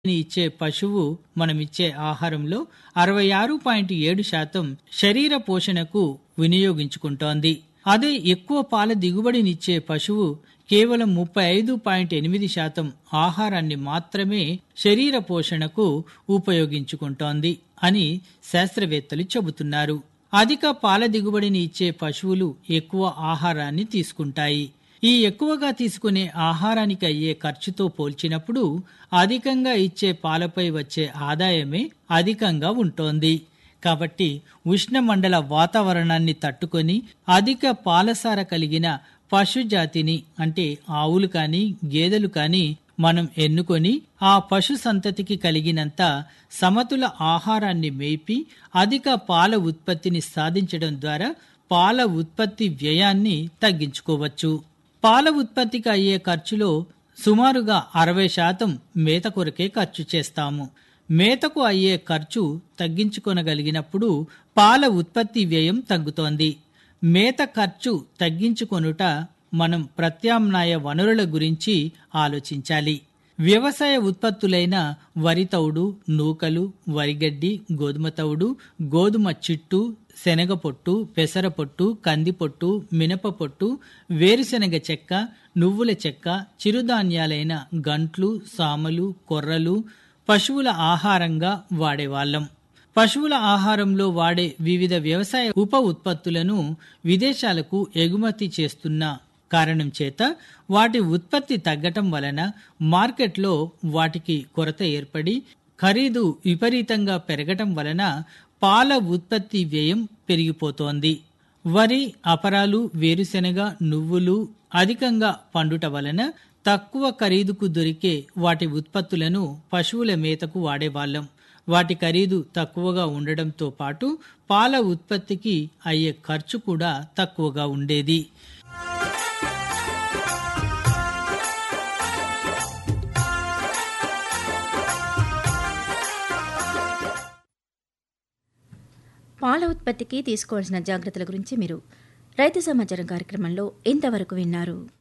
ఇచ్చే పశువు మనమిచ్చే ఆహారంలో అరవై ఆరు పాయింట్ ఏడు శాతం శరీర పోషణకు వినియోగించుకుంటోంది అదే ఎక్కువ పాల దిగుబడినిచ్చే పశువు కేవలం ముప్పై ఐదు పాయింట్ ఎనిమిది శాతం ఆహారాన్ని మాత్రమే శరీర పోషణకు ఉపయోగించుకుంటోంది అని శాస్త్రవేత్తలు చెబుతున్నారు అధిక పాల దిగుబడిని ఇచ్చే పశువులు ఎక్కువ ఆహారాన్ని తీసుకుంటాయి ఈ ఎక్కువగా తీసుకునే ఆహారానికి అయ్యే ఖర్చుతో పోల్చినప్పుడు అధికంగా ఇచ్చే పాలపై వచ్చే ఆదాయమే అధికంగా ఉంటోంది కాబట్టి ఉష్ణమండల వాతావరణాన్ని తట్టుకొని అధిక పాలసార కలిగిన పశు జాతిని అంటే ఆవులు కానీ గేదెలు కానీ మనం ఎన్నుకొని ఆ పశు సంతతికి కలిగినంత సమతుల ఆహారాన్ని మేపి అధిక పాల ఉత్పత్తిని సాధించడం ద్వారా పాల ఉత్పత్తి వ్యయాన్ని తగ్గించుకోవచ్చు పాల ఉత్పత్తికి అయ్యే ఖర్చులో సుమారుగా అరవై శాతం మేత కొరకే ఖర్చు చేస్తాము మేతకు అయ్యే ఖర్చు తగ్గించుకొనగలిగినప్పుడు పాల ఉత్పత్తి వ్యయం తగ్గుతోంది మేత ఖర్చు తగ్గించుకొనుట మనం ప్రత్యామ్నాయ వనరుల గురించి ఆలోచించాలి వ్యవసాయ ఉత్పత్తులైన వరి తౌడు నూకలు వరిగడ్డి గోధుమ తౌడు గోధుమ చిట్టు శనగ పొట్టు పెసర పొట్టు కంది పొట్టు మినప పొట్టు వేరుశెనగ చెక్క నువ్వుల చెక్క చిరుధాన్యాలైన గంట్లు సామలు కొర్రలు పశువుల ఆహారంగా వాడేవాళ్ళం పశువుల ఆహారంలో వాడే వివిధ వ్యవసాయ ఉప ఉత్పత్తులను విదేశాలకు ఎగుమతి చేస్తున్న కారణం చేత వాటి ఉత్పత్తి తగ్గటం వలన మార్కెట్లో వాటికి కొరత ఏర్పడి ఖరీదు విపరీతంగా పెరగటం వలన పాల ఉత్పత్తి వ్యయం పెరిగిపోతోంది వరి అపరాలు వేరుశెనగ నువ్వులు అధికంగా పండుట వలన తక్కువ ఖరీదుకు దొరికే వాటి ఉత్పత్తులను పశువుల మేతకు వాడేవాళ్ళం వాటి ఖరీదు తక్కువగా ఉండడంతో పాటు పాల ఉత్పత్తికి అయ్యే ఖర్చు కూడా తక్కువగా ఉండేది పాల ఉత్పత్తికి తీసుకోవాల్సిన జాగ్రత్తల గురించి మీరు రైతు సమాచారం కార్యక్రమంలో ఇంతవరకు విన్నారు